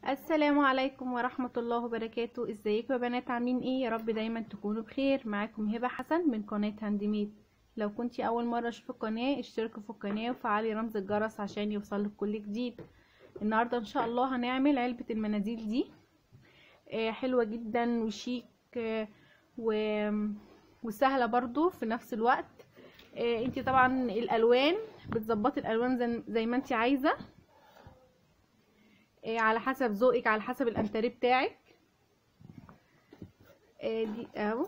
السلام عليكم ورحمة الله وبركاته ازيكم يا بنات عاملين ايه يا رب دايما تكونوا بخير معاكم هبة حسن من قناة هاندميد لو كنتي اول مرة اشوف القناة اشتركوا في القناة وفعلي رمز الجرس عشان يوصلك كل جديد النهاردة ان شاء الله هنعمل علبة المناديل دي آه، حلوة جدا وشيك آه، و... وسهلة برضو في نفس الوقت آه، انتي طبعا الالوان بتظبطي الالوان زي, زي ما انتي عايزة آه، على حسب ذوقك على حسب الانتريه بتاعك آه، دي اهو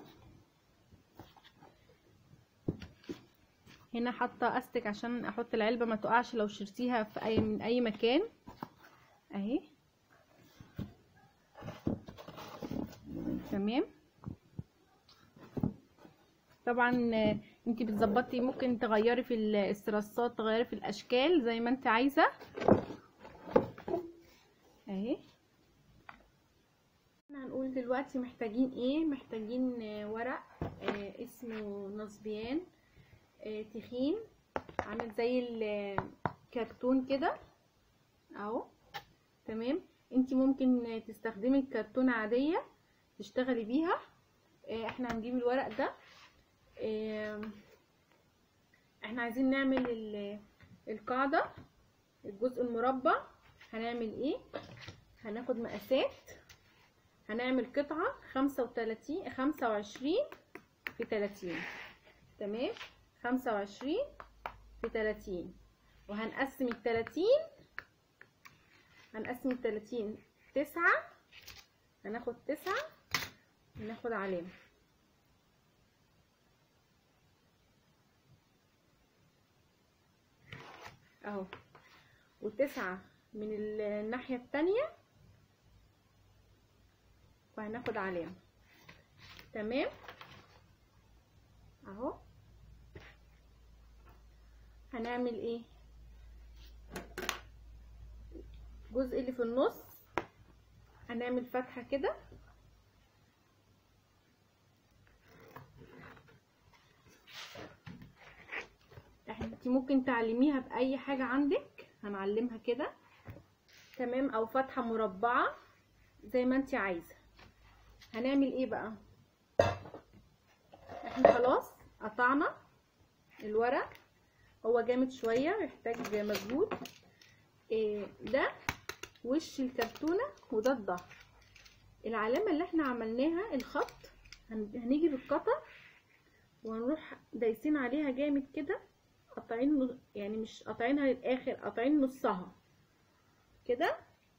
هنا حاطه استك عشان احط العلبه ما تقعش لو شرتيها في اي من اي مكان اهي تمام طبعا آه، انتي بتظبطي ممكن تغيري في الاسترسات تغيري في الاشكال زي ما انت عايزه اهي احنا هنقول دلوقتي محتاجين ايه محتاجين آه، ورق آه، اسمه نصبيان آه، تخين عامل زي الكرتون كده اهو تمام انتي ممكن تستخدمي الكرتونة عادية تشتغلي بيها آه، احنا هنجيب الورق ده آه، احنا عايزين نعمل ال- القاعدة الجزء المربع هنعمل ايه هناخد مقاسات هنعمل قطعة خمسة وتلاتين خمسة وعشرين في تلاتين تمام خمسة وعشرين في تلاتين وهنقسم التلاتين هنقسم التلاتين تسعة هناخد تسعة وناخد علامة اهو وتسعة من الناحية التانية وهناخد علامة تمام اهو هنعمل ايه الجزء اللي في النص هنعمل فتحة كده انتي ممكن تعلميها بأي حاجة عندك هنعلمها كده تمام او فتحة مربعة زي ما انتي عايزة هنعمل ايه بقى احنا خلاص قطعنا الورق هو جامد شوية يحتاج مجهود إيه ده وش الكرتونة وده الظهر العلامة اللي احنا عملناها الخط هن- هنيجي بالقطر وهنروح دايسين عليها جامد كده قاطعين نص- يعني مش قاطعينها للاخر قاطعين نصها كده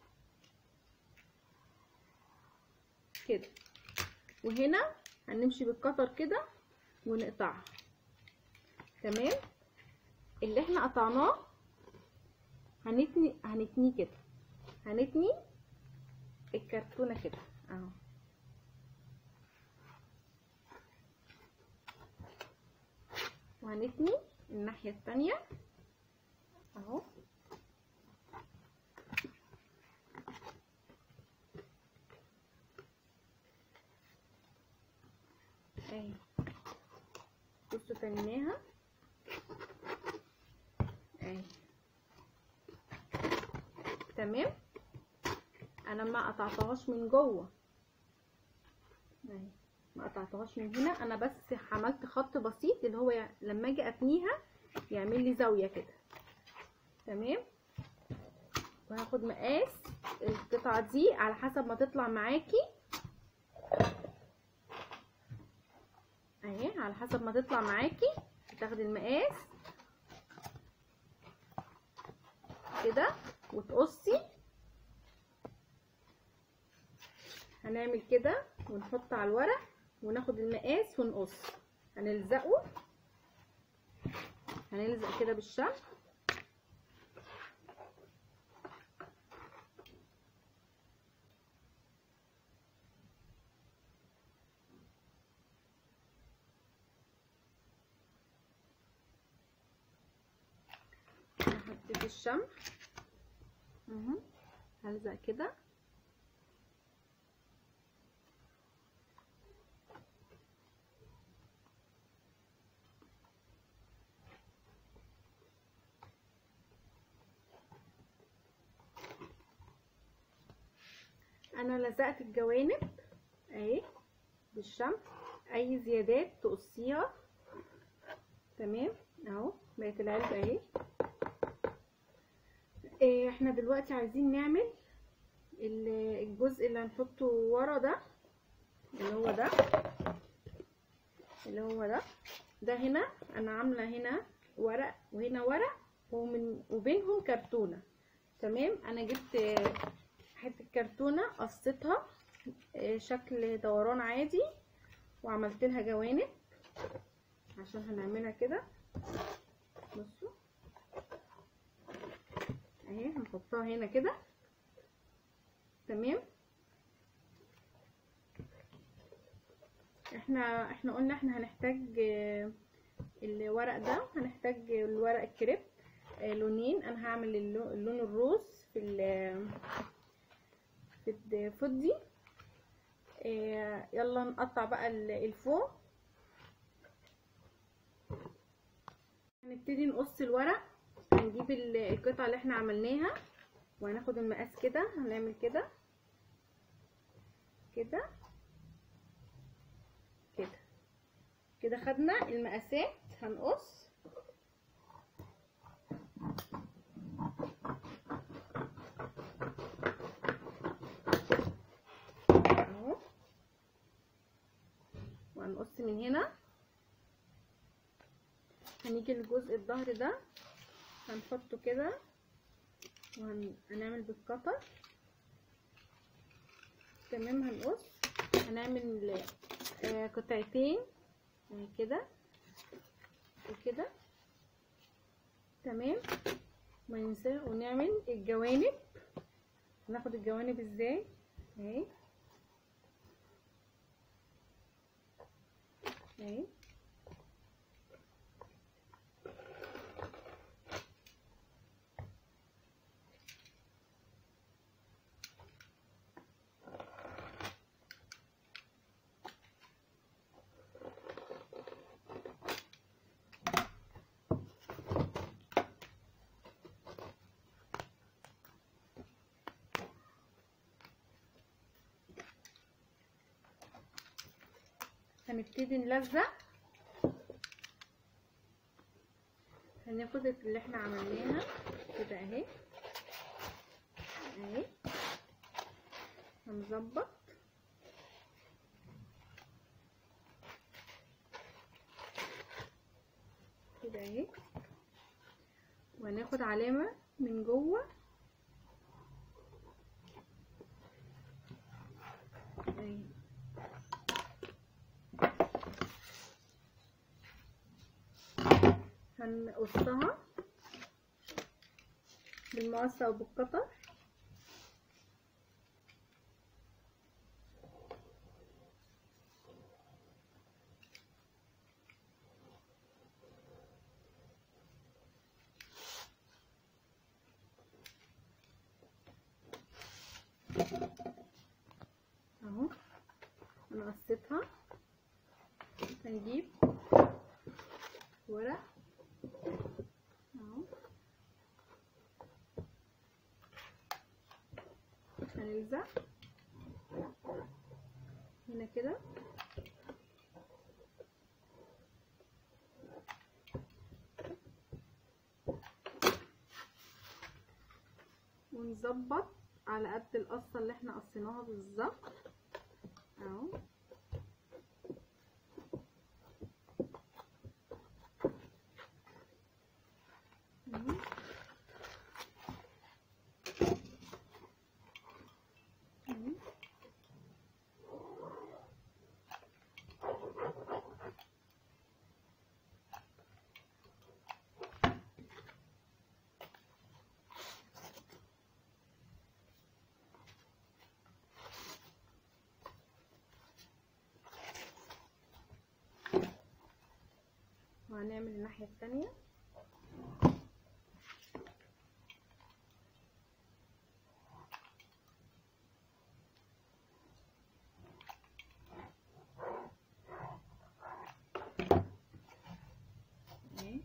كده وهنا هنمشي بالقطر كده ونقطعها تمام اللي احنا قطعناه هنتني هنتنيه كده هنتني الكرتونه كده اهو وهنتني الناحيه التانية اهو اهي بصوا تنيناها اهي تمام انا ما قطعتهاش من جوه اهي ما قطعتهاش من هنا انا بس عملت خط بسيط اللي هو يع- لما اجي اتنيها يعمل لي زاويه كده تمام وهاخد مقاس القطعه دي على حسب ما تطلع معاكي اهي على حسب ما تطلع معاكي تاخدي المقاس كده وتقصي هنعمل كده ونحط على الورق وناخد المقاس ونقص هنلزقه هنلزق كده بالشمع نحط في الشمع اهو هلزق كده انا لزقت الجوانب اهي بالشمع اي زيادات تقصيها تمام اهو بقت العلبة اهي إيه احنا دلوقتي عايزين نعمل ال- الجزء اللي هنحطه ورا ده اللي هو ده اللي هو ده ده هنا انا عامله هنا ورق وهنا ورق ومن وبينهم كرتونه تمام انا جبت آه، حته كرتونه قصيتها آه، شكل دوران عادي وعملت لها جوانب عشان هنعملها كده بصوا اهي هنحطها هنا كده تمام احنا احنا قلنا احنا هنحتاج آه، الورق ده هنحتاج الورق الكريب آه، لونين انا هعمل اللو- اللون الروز في ال في الفضي آه، يلا نقطع بقى ال- الفوم هنبتدي نقص الورق هنجيب ال- القطعة اللي احنا عملناها وهناخد المقاس كده هنعمل كده كده كده كده خدنا المقاسات هنقص اهو وهنقص من هنا هنيجي لجزء الظهر ده هنحطه كده وهنعمل بالقطر تمام هنقص هنعمل آه، قطعتين آه، كده وكده تمام ما ننسى ونعمل الجوانب ناخد الجوانب ازاي اهي اهي هنبتدي نلزق هناخد اللي احنا عملناها كده اهي اهي هنظبط كده اهي وهناخد علامة من جوه اهي هنقصها بالمقص او بالقطر اهو انا قصيتها هنجيب ورق اهو هنلزق هنا كده ونظبط على قد القصه اللي احنا قصيناها بالظبط اهو مم. مم. وهنعمل الناحية التانية اهي.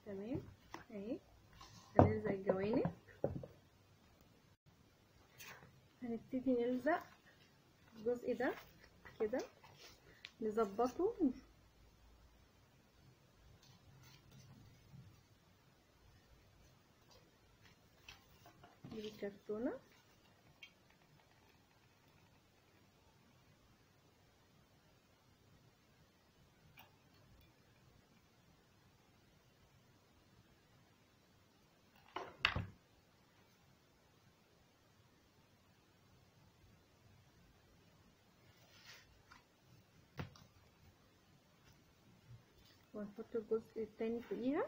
تمام اهي هنلزق الجوانب هنبتدي نلزق الجزء ده كده نظبطه نجيب الكرتونة وهنحط الجزء التاني فوقيها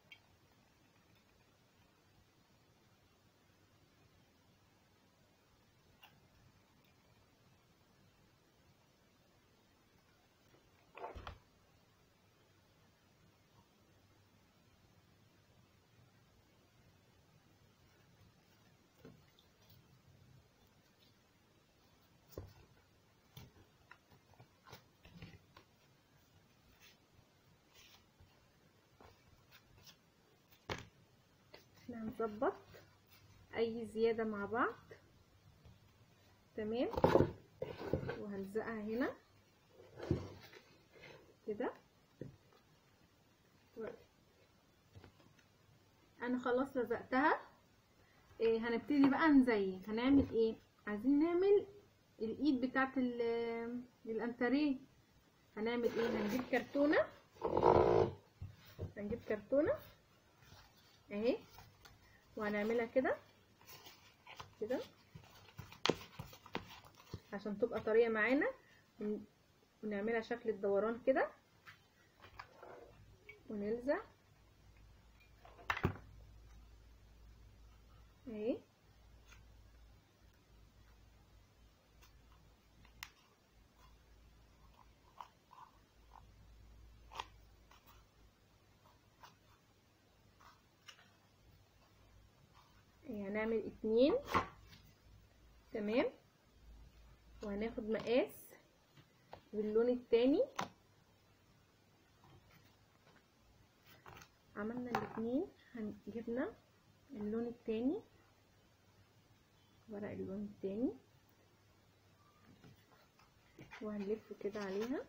احنا هنظبط اي زيادة مع بعض تمام وهلزقها هنا كده انا خلاص لزقتها إيه هنبتدي بقى نزين هنعمل ايه عايزين نعمل الايد بتاعت الانتريه هنعمل ايه هنجيب كرتونة هنجيب كرتونة اهي وهنعملها كده كده عشان تبقى طرية معانا ونعملها شكل الدوران كده ونلزق اهي هنعمل اتنين تمام وهناخد مقاس باللون التاني عملنا الاتنين جبنا اللون التاني ورق اللون التاني وهنلف كده عليها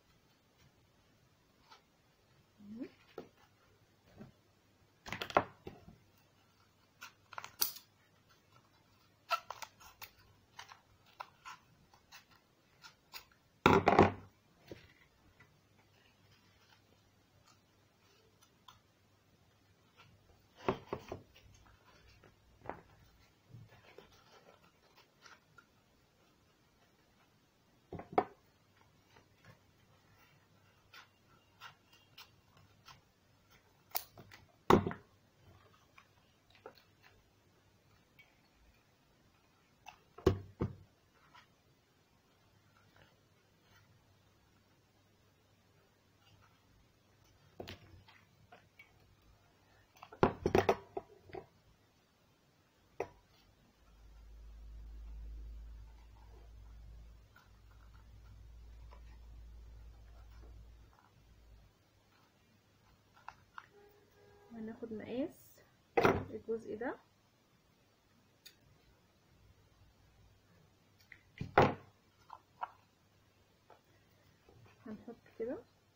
هناخد مقاس الجزء ده هنحط كده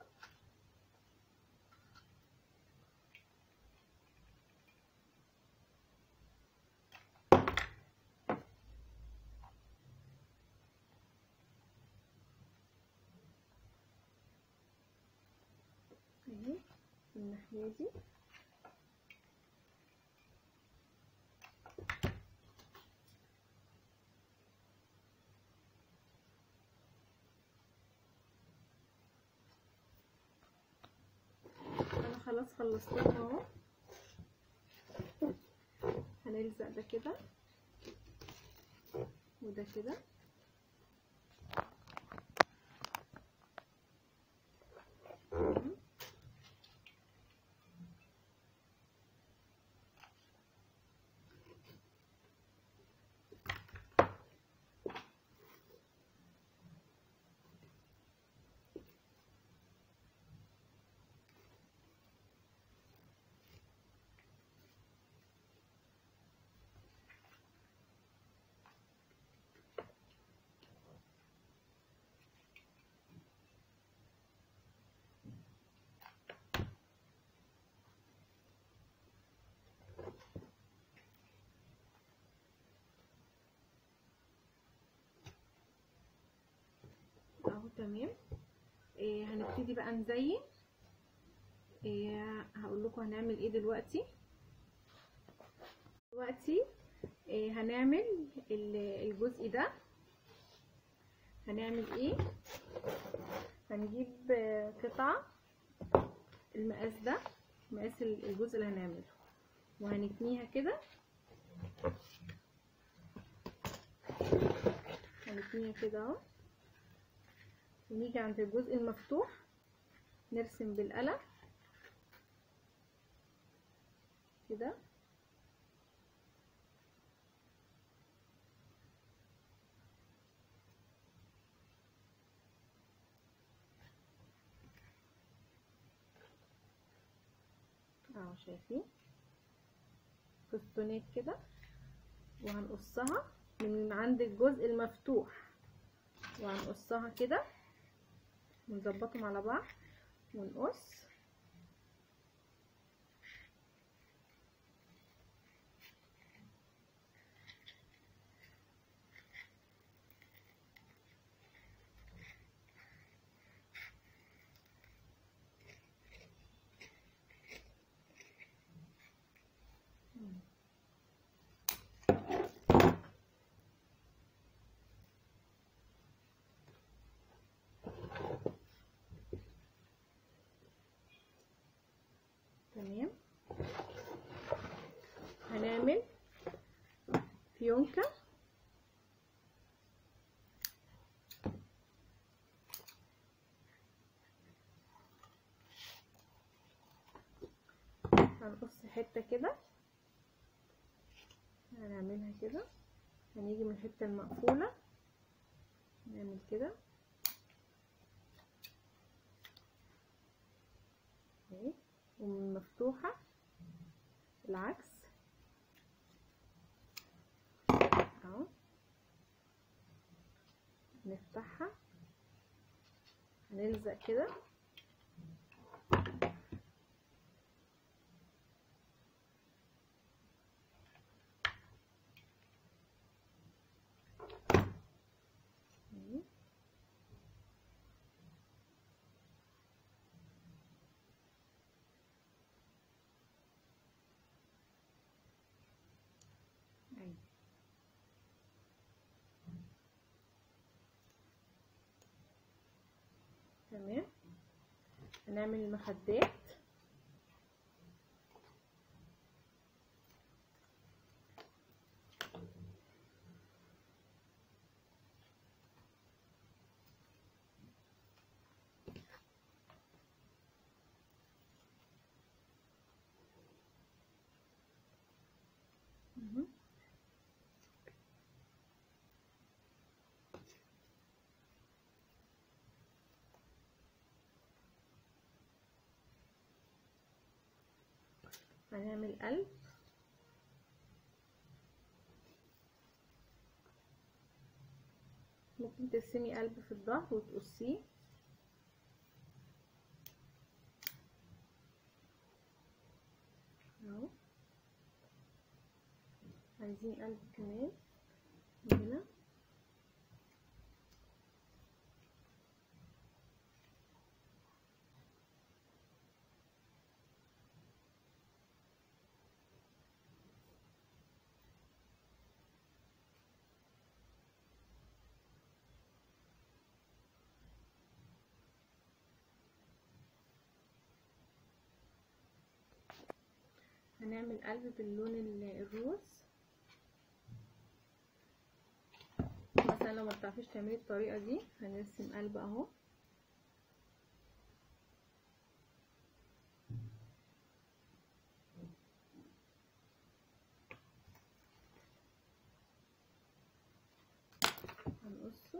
اهي الناحية دي انا خلاص خلصتهم اهو هنلزق ده كده وده كده تمام إيه هنبتدي بقى نزين إيه هقول لكم هنعمل ايه دلوقتي دلوقتي إيه هنعمل ال- الجزء ده هنعمل ايه هنجيب آه، قطعة المقاس ده مقاس ال- الجزء اللي هنعمله وهنتنيها كده هنتنيها كده اهو ونيجي عند الجزء المفتوح نرسم بالقلم كده اهو شايفين فستونات كده وهنقصها من عند الجزء المفتوح وهنقصها كده ونظبطهم على بعض ونقص تمام هنعمل فيونكة هنقص حتة كده هنعملها كده هنيجي من الحتة المقفولة نعمل كده اهي ومن مفتوحة العكس اهو نفتحها هنلزق كده اهي. اهي. تمام هنعمل المخدات مهم. هنعمل قلب ممكن ترسمي قلب في الظهر وتقصيه اهو عايزين قلب كمان من هنا هنعمل قلب باللون ال- الروز مثلا لو ما بتعرفيش تعملي الطريقه دي هنرسم قلب اهو هنقصه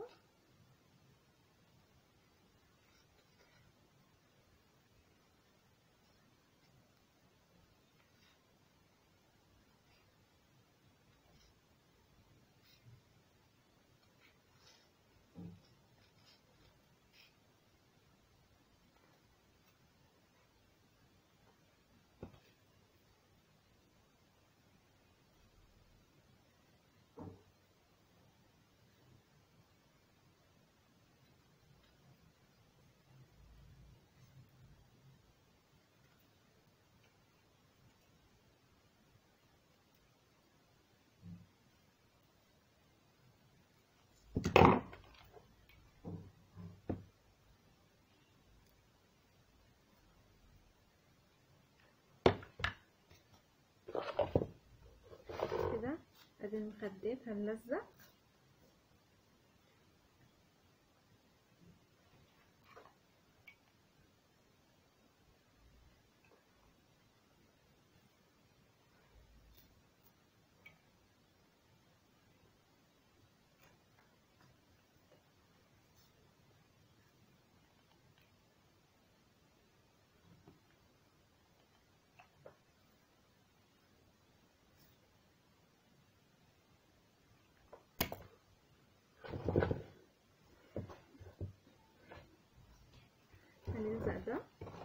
كده ادي المخدات هنلزق هنلزق ده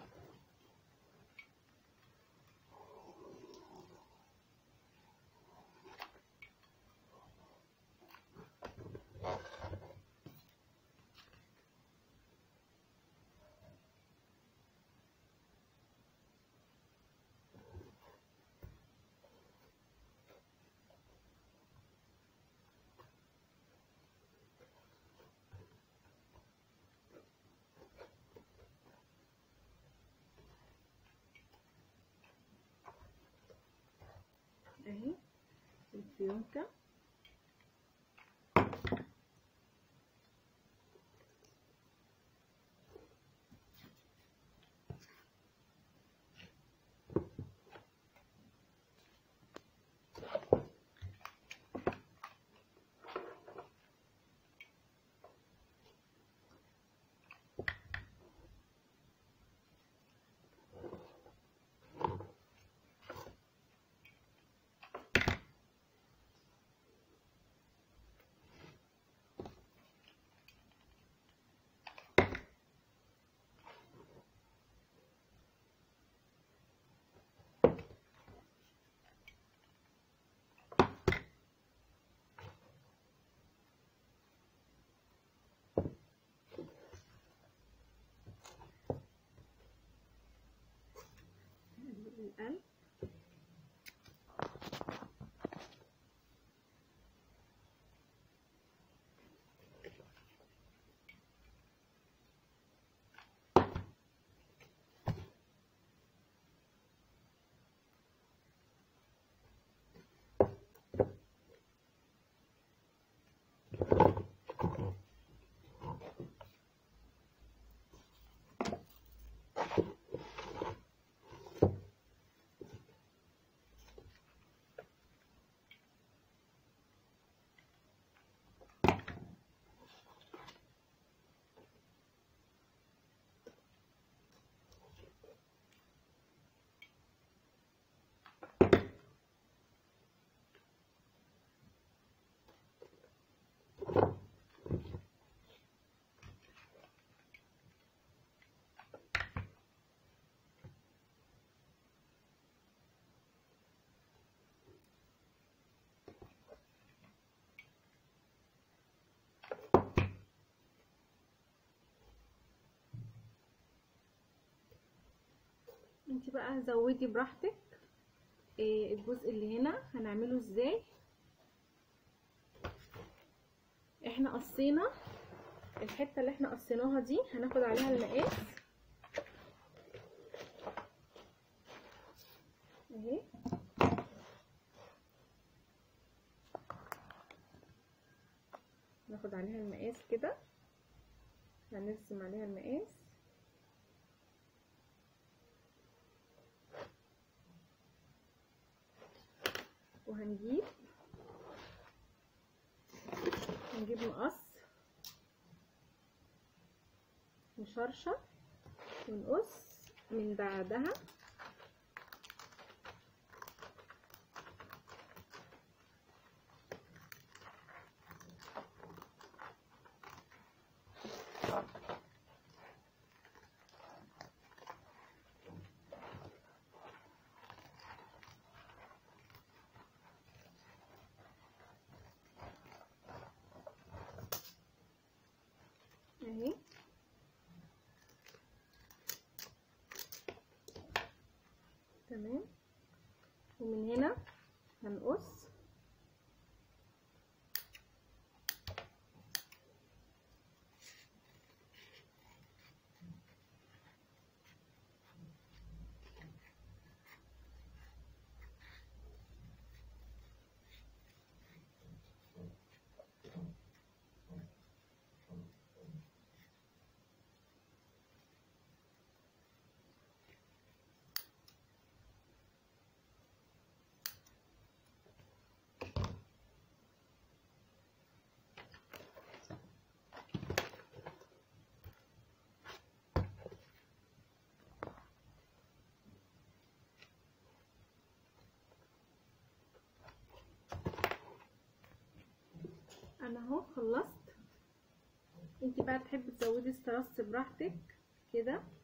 اهي الفيونكة القلب انت بقى زودي براحتك إيه الجزء اللي هنا هنعمله ازاي احنا قصينا الحته اللي احنا قصيناها دي هناخد عليها المقاس اهي ناخد عليها المقاس كده هنرسم عليها المقاس وهنجيب هنجيب مقص مشرشر ونقص من بعدها اهي تمام ومن هنا هنقص انا اهو خلصت انت بقى تحبي تزودي السترس براحتك كده